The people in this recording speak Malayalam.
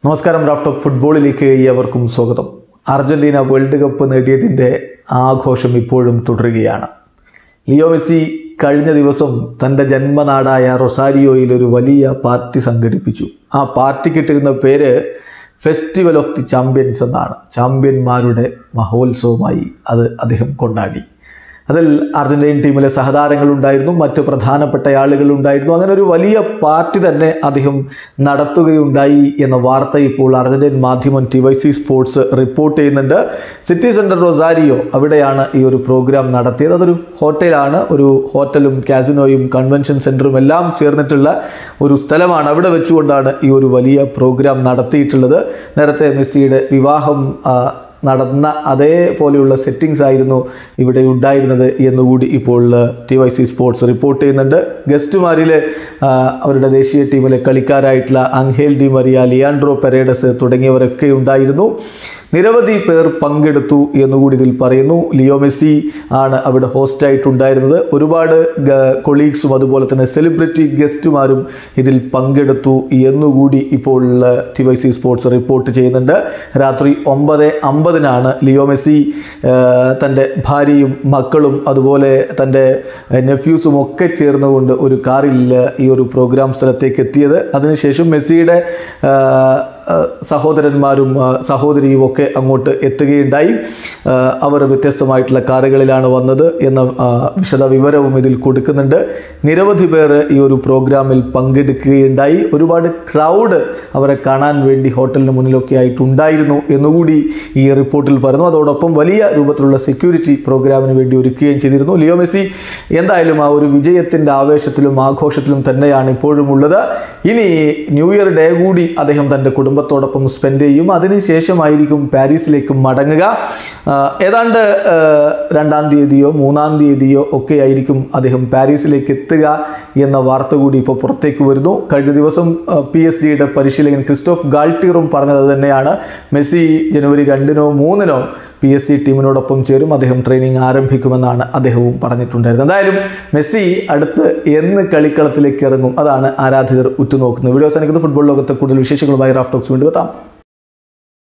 നമസ്കാരം റാഫ് ടോക്ക് ഫുട്ബോളിലേക്ക് ഏവർക്കും സ്വാഗതം അർജന്റീന വേൾഡ് കപ്പ് നേടിയതിൻ്റെ ആഘോഷം ഇപ്പോഴും തുടരുകയാണ് ലിയോ മെസ്സി കഴിഞ്ഞ ദിവസം തൻ്റെ ജന്മനാടായ റൊസാരിയോയിൽ ഒരു വലിയ പാർട്ടി സംഘടിപ്പിച്ചു ആ പാർട്ടിക്കിട്ടിരുന്ന പേര് ഫെസ്റ്റിവൽ ഓഫ് ദി ചാമ്പ്യൻസ് എന്നാണ് ചാമ്പ്യന്മാരുടെ മഹോത്സവമായി അത് അദ്ദേഹം കൊണ്ടാടി അതിൽ അർജന്റീൻ ടീമിലെ സഹതാരങ്ങളുണ്ടായിരുന്നു മറ്റ് പ്രധാനപ്പെട്ട ആളുകളുണ്ടായിരുന്നു അങ്ങനെ ഒരു വലിയ പാർട്ടി തന്നെ അദ്ദേഹം നടത്തുകയുണ്ടായി എന്ന വാർത്ത ഇപ്പോൾ അർജന്റീൻ മാധ്യമം T Y C sports report ചെയ്യുന്നുണ്ട് സിറ്റി സെൻറ്റർ റൊസാരിയോ അവിടെയാണ് ഈ ഒരു പ്രോഗ്രാം നടത്തിയത് അതൊരു ഹോട്ടലാണ് ഒരു ഹോട്ടലും കാസിനോയും കൺവെൻഷൻ സെൻറ്ററും എല്ലാം ചേർന്നിട്ടുള്ള ഒരു സ്ഥലമാണ് അവിടെ വെച്ചുകൊണ്ടാണ് ഈ ഒരു വലിയ പ്രോഗ്രാം നടത്തിയിട്ടുള്ളത് നേരത്തെ മെസ്സിയുടെ വിവാഹം ആ, നടന്ന അതേപോലെയുള്ള സെറ്റിങ്സ് ആയിരുന്നു ഇവിടെ ഉണ്ടായിരുന്നത് എന്നുകൂടി ഇപ്പോൾ T Y C sports report ചെയ്യുന്നുണ്ട് ഗസ്റ്റുമാരിൽ അവരുടെ ദേശീയ ടീമിലെ കളിക്കാരായിട്ടുള്ള Angel Di Maria Leandro Paredes തുടങ്ങിയവരൊക്കെ ഉണ്ടായിരുന്നു നിരവധി പേർ പങ്കെടുത്തു എന്നുകൂടി ഇതിൽ പറയുന്നു ലിയോ മെസ്സി ആണ് അവിടെ ഹോസ്റ്റായിട്ടുണ്ടായിരുന്നത് ഒരുപാട് കൊളീഗ്സും അതുപോലെ തന്നെ സെലിബ്രിറ്റി ഗസ്റ്റുമാരും ഇതിൽ പങ്കെടുത്തു എന്നുകൂടി ഇപ്പോൾ T Y C sports report ചെയ്യുന്നുണ്ട് രാത്രി ഒമ്പത് അമ്പതിനാണ് ലിയോ മെസ്സി ആ, തൻ്റെ ഭാര്യയും മക്കളും അതുപോലെ തൻ്റെ നെഫ്യൂസും ഒക്കെ ചേർന്നുകൊണ്ട് ഒരു കാറിൽ ഈ ഒരു പ്രോഗ്രാം സ്ഥലത്തേക്ക് എത്തിയത് അതിനുശേഷം മെസ്സിയുടെ ആ, ആ, സഹോദരന്മാരും ആ, സഹോദരിയും ഒക്കെ അങ്ങോട്ട് എത്തുകയുണ്ടായി ആ, അവർ വ്യത്യസ്തമായിട്ടുള്ള കാറുകളിലാണ് വന്നത് എന്ന ആ, വിശദ വിവരവും ഇതിൽ കൊടുക്കുന്നുണ്ട് നിരവധി പേർ ഈ ഒരു പ്രോഗ്രാമിൽ പങ്കെടുക്കുകയുണ്ടായി ഒരുപാട് ക്രൗഡ് അവരെ കാണാൻ വേണ്ടി ഹോട്ടലിന് മുന്നിലൊക്കെ ആയിട്ടുണ്ടായിരുന്നു എന്നുകൂടി ഈ റിപ്പോർട്ടിൽ പറയുന്നു അതോടൊപ്പം വലിയ രൂപത്തിലുള്ള സെക്യൂരിറ്റി പ്രോഗ്രാമിന് വേണ്ടി ഒരുക്കുകയും ചെയ്തിരുന്നു ലിയോ മെസ്സി എന്തായാലും ആ ഒരു വിജയത്തിൻ്റെ ആവേശത്തിലും ആഘോഷത്തിലും തന്നെയാണ് ഇപ്പോഴും ഉള്ളത് ഇനി ന്യൂ ഇയർ ഡേ കൂടി അദ്ദേഹം തൻ്റെ കുടുംബത്തോടൊപ്പം സ്പെൻഡ് ചെയ്യും അതിനുശേഷമായിരിക്കും പാരീസിലേക്ക് മടങ്ങുക ആ, ഏതാണ്ട് ആ, രണ്ടാം തീയതിയോ മൂന്നാം തീയതിയോ ഒക്കെ ആയിരിക്കും അദ്ദേഹം പാരീസിലേക്ക് എത്തുക എന്ന വാർത്ത കൂടി ഇപ്പോൾ പുറത്തേക്ക് വരുന്നു കഴിഞ്ഞ ദിവസം പി എസ് ജിയുടെ പരിശീലകൻ ക്രിസ്റ്റോഫ് ഗാൾട്ടിയറും പറഞ്ഞത് തന്നെയാണ് മെസ്സി ജനുവരി രണ്ടിനോ മൂന്നിനോ പി എസ് സി ടീമിനോടൊപ്പം ചേരും അദ്ദേഹം ട്രെയിനിങ് ആരംഭിക്കുമെന്നാണ് അദ്ദേഹവും പറഞ്ഞിട്ടുണ്ടായിരുന്നത് എന്തായാലും മെസ്സി അടുത്ത് എന്ന് കളിക്കളത്തിലേക്ക് ഇറങ്ങും അതാണ് ആരാധകർ ഉറ്റുനോക്കുന്നത് വീഡിയോ അവസാനിക്കുന്നത് ഫുട്ബോൾ ലോകത്തെ കൂടുതൽ വിശേഷങ്ങളുമായി റാഫ് ടോക്സ് വീണ്ടും എത്താം